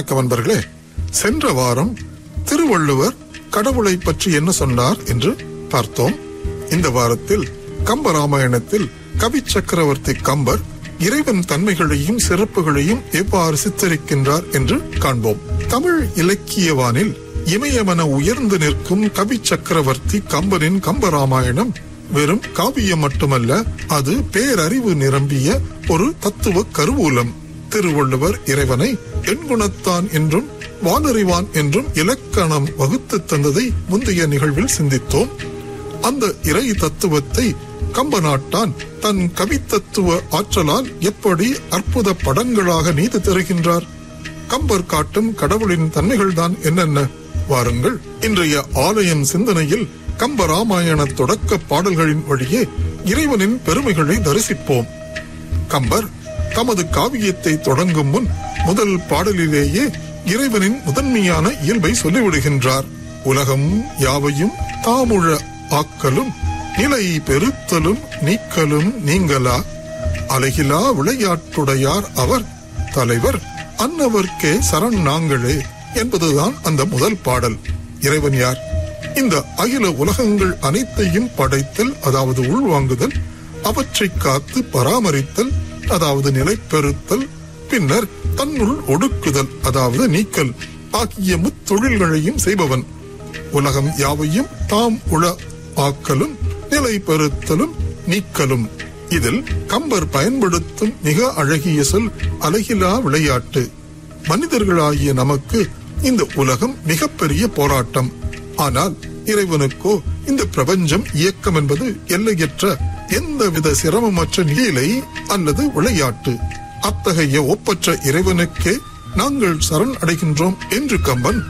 வணக்கம் அன்பர்களே சென்ற வாரம் திருவள்ளுவர் கடவுளை பற்றி என்ன சொன்னார் என்று பார்த்தோம் இந்த வாரத்தில் கம்பராமாயணத்தில் கவி சக்கரவர்த்தி கம்பர் இறைவன் தன்மைகளையும் சிறப்புகளையும் எவ்வாறு சித்தரிக்கின்றார் என்று காண்போம் தமிழ் இலக்கியவானில் இமயமன உயர்ந்து நிற்கும் கவி சக்கரவர்த்தி கம்பரின் கம்பராமாயணம் வெறும் காவியம் மட்டுமல்ல அது பேரறிவு நிரம்பிய ஒரு தத்துவ கருவூலம் திருவள்ளுவர் இறைவனை எண்குணத்தான் என்றும் வானறிவான் என்றும் இலக்கணம் வகுத்து தந்ததை முந்தைய நிகழ்வில் சிந்தித்தோம் அந்த இறை தத்துவத்தை கம்பநாட்டான் தன் கவித்தத்துவ ஆற்றலால் எப்படி அற்புத படங்களாக நீதி தருகின்றார் கம்பர் காட்டும் கடவுளின் தன்மைகள்தான் என்னென்ன வாருங்கள் இன்றைய ஆலயம் சிந்தனையில் கம்பராமாயண தொடக்க பாடல்களின் வழியே இறைவனின் பெருமைகளை தரிசிப்போம் கம்பர் தமது காவியத்தை தொடங்கும் முன் முதல் பாடலிலேயே இறைவனின் முதன்மையான இயல்பை சொல்லிவிடுகின்றார் உலகம் யாவையும் தாமுழ ஆக்கலும் நிலை பெருத்தலும் நீக்கலும் நீங்களா அழகிலா விளையாட்டுடையார் அவர் தலைவர் அன்னவர்க்கே சரண் நாங்களே என்பதுதான் அந்த முதல் பாடல் இறைவன் யார் இந்த அகில உலகங்கள் அனைத்தையும் படைத்தல் அதாவது உள்வாங்குதல் அவற்றை காத்து பராமரித்தல் அதாவது நிலைப்பெறுத்தல் பின்னர் தன்னுள் ஒடுக்குதல் அதாவது நீக்கல் ஆகிய முத்தொழில்களையும் செய்பவன் உலகம் யாவையும் தாம் உள ஆக்கலும் நிலை பெறுத்தலும் நீக்கலும் இதில் கம்பர் பயன்படுத்தும் மிக அழகிய சொல் அழகிலா விளையாட்டு மனிதர்களாகிய நமக்கு இந்த உலகம் மிகப்பெரிய போராட்டம் ஆனால் இறைவனுக்கோ இந்த பிரபஞ்சம் இயக்கம் என்பது எல்லையற்ற எந்தவித சிரமமற்ற நிலை அல்லது விளையாட்டு அத்தகைய ஒப்பற்ற இறைவனுக்கே நாங்கள் சரண் அடைகின்றோம் என்று கம்பன்